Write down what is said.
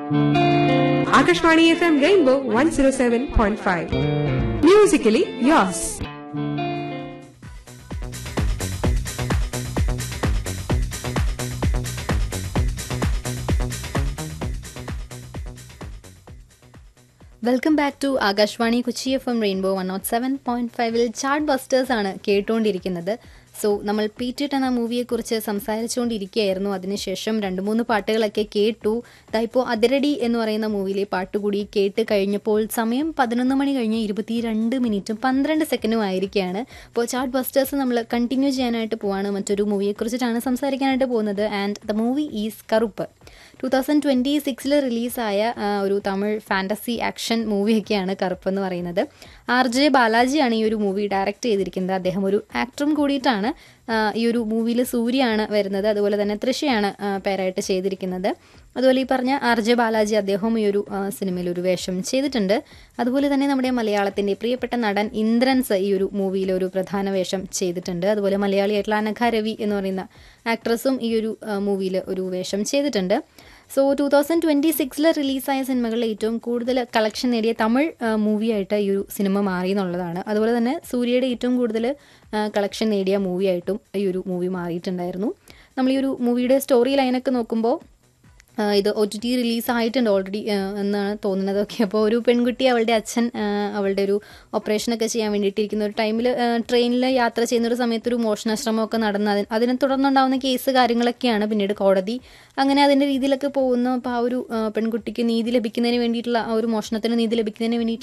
Akashvani FM Rainbow 107.5. Musically yours. Welcome back to Akashvani Kochi F M Rainbow one nought seven point ഫൈവിൽ chart busters ആണ് കേട്ടുകൊണ്ടിരിക്കുന്നത് so നമ്മൾ പീറ്റിട്ട് എന്ന മൂവിയെക്കുറിച്ച് സംസാരിച്ചുകൊണ്ടിരിക്കുകയായിരുന്നു അതിനുശേഷം രണ്ട് മൂന്ന് പാട്ടുകളൊക്കെ കേട്ടു ദാ ഇപ്പോൾ അതിരടി എന്ന് പറയുന്ന മൂവിയിലെ പാട്ടുകൂടി കേട്ട് കഴിഞ്ഞപ്പോൾ സമയം പതിനൊന്ന് മണി കഴിഞ്ഞ് ഇരുപത്തി രണ്ട് മിനിറ്റും പന്ത്രണ്ട് സെക്കൻഡും ആയിരിക്കുകയാണ് അപ്പോൾ ചാർട്ട് ബസ്റ്റേഴ്സ് നമ്മൾ കണ്ടിന്യൂ ചെയ്യാനായിട്ട് പോവാണ് മറ്റൊരു മൂവിയെക്കുറിച്ചിട്ടാണ് സംസാരിക്കാനായിട്ട് പോകുന്നത് and the movie is Karuppu two thousand twenty സിക്സിൽ റിലീസായ ഒരു തമിഴ് ഫാൻറ്റസി ആക്ഷൻ മൂവിയൊക്കെയാണ് കറുപ്പ് എന്ന് പറയുന്നത് ആർ ജെ ബാലാജിയാണ് ഈ ഒരു മൂവി ഡയറക്റ്റ് ചെയ്തിരിക്കുന്നത് അദ്ദേഹം ഒരു ആക്ടറും കൂടിയിട്ടാണ് ആ, ഈ ഒരു മൂവിയിൽ സൂര്യയാണ് വരുന്നത് അതുപോലെ തന്നെ തൃഷയാണ് ആ, പേരായിട്ട് ചെയ്തിരിക്കുന്നത് അതുപോലെ ഈ പറഞ്ഞ ആർ ജെ ബാലാജി അദ്ദേഹവും ഈ ഒരു ആ, സിനിമയിൽ ഒരു വേഷം ചെയ്തിട്ടുണ്ട് അതുപോലെ തന്നെ നമ്മുടെ മലയാളത്തിൻ്റെ പ്രിയപ്പെട്ട നടൻ ഇന്ദ്രൻസ് ഈ ഒരു മൂവിയിൽ ഒരു പ്രധാന വേഷം ചെയ്തിട്ടുണ്ട് അതുപോലെ മലയാളിയായിട്ടുള്ള അനഘ രവി എന്ന് പറയുന്ന ആക്ട്രസും ഈ ഒരു മൂവിയിൽ ഒരു വേഷം ചെയ്തിട്ടുണ്ട് സോ ടു തൗസൻഡ് ട്വൻറ്റി സിക്സിൽ റിലീസായ സിനിമകളിൽ ഏറ്റവും കൂടുതൽ കളക്ഷൻ നേടിയ തമിഴ് മൂവിയായിട്ട് ഈ ഒരു സിനിമ മാറി എന്നുള്ളതാണ് അതുപോലെ തന്നെ സൂര്യയുടെ ഏറ്റവും കൂടുതൽ കളക്ഷൻ നേടിയ മൂവിയായിട്ടും ഈ ഒരു മൂവി മാറിയിട്ടുണ്ടായിരുന്നു നമ്മൾ ഈ ഒരു മൂവിയുടെ സ്റ്റോറി ലൈനൊക്കെ നോക്കുമ്പോൾ ആ, ഇത് ഒ ടി ടി റിലീസ് ആയിട്ടുണ്ട് ഓൾറെഡി എന്നാണ് തോന്നുന്നത് ഓക്കെ അപ്പോൾ ഒരു പെൺകുട്ടി അവളുടെ അച്ഛൻ ആ, അവളുടെ ഒരു ഓപ്പറേഷനൊക്കെ ചെയ്യാൻ വേണ്ടിയിട്ടിരിക്കുന്ന ഒരു ടൈമിൽ ട്രെയിനിൽ യാത്ര ചെയ്യുന്ന ഒരു സമയത്ത് ഒരു മോഷണശ്രമമൊക്കെ നടന്ന് അതിന് അതിനെ തുടർന്നുണ്ടാവുന്ന കേസ് കാര്യങ്ങളൊക്കെയാണ് പിന്നീട് കോടതി അങ്ങനെ അതിൻ്റെ രീതിയിലൊക്കെ പോകുന്നു അപ്പോൾ ആ ഒരു ആ, പെൺകുട്ടിക്ക് നീതി ലഭിക്കുന്നതിന് വേണ്ടിയിട്ടുള്ള ആ ഒരു മോഷണത്തിന് നീതി ലഭിക്കുന്നതിന് വേണ്ടിയിട്ടുള്ള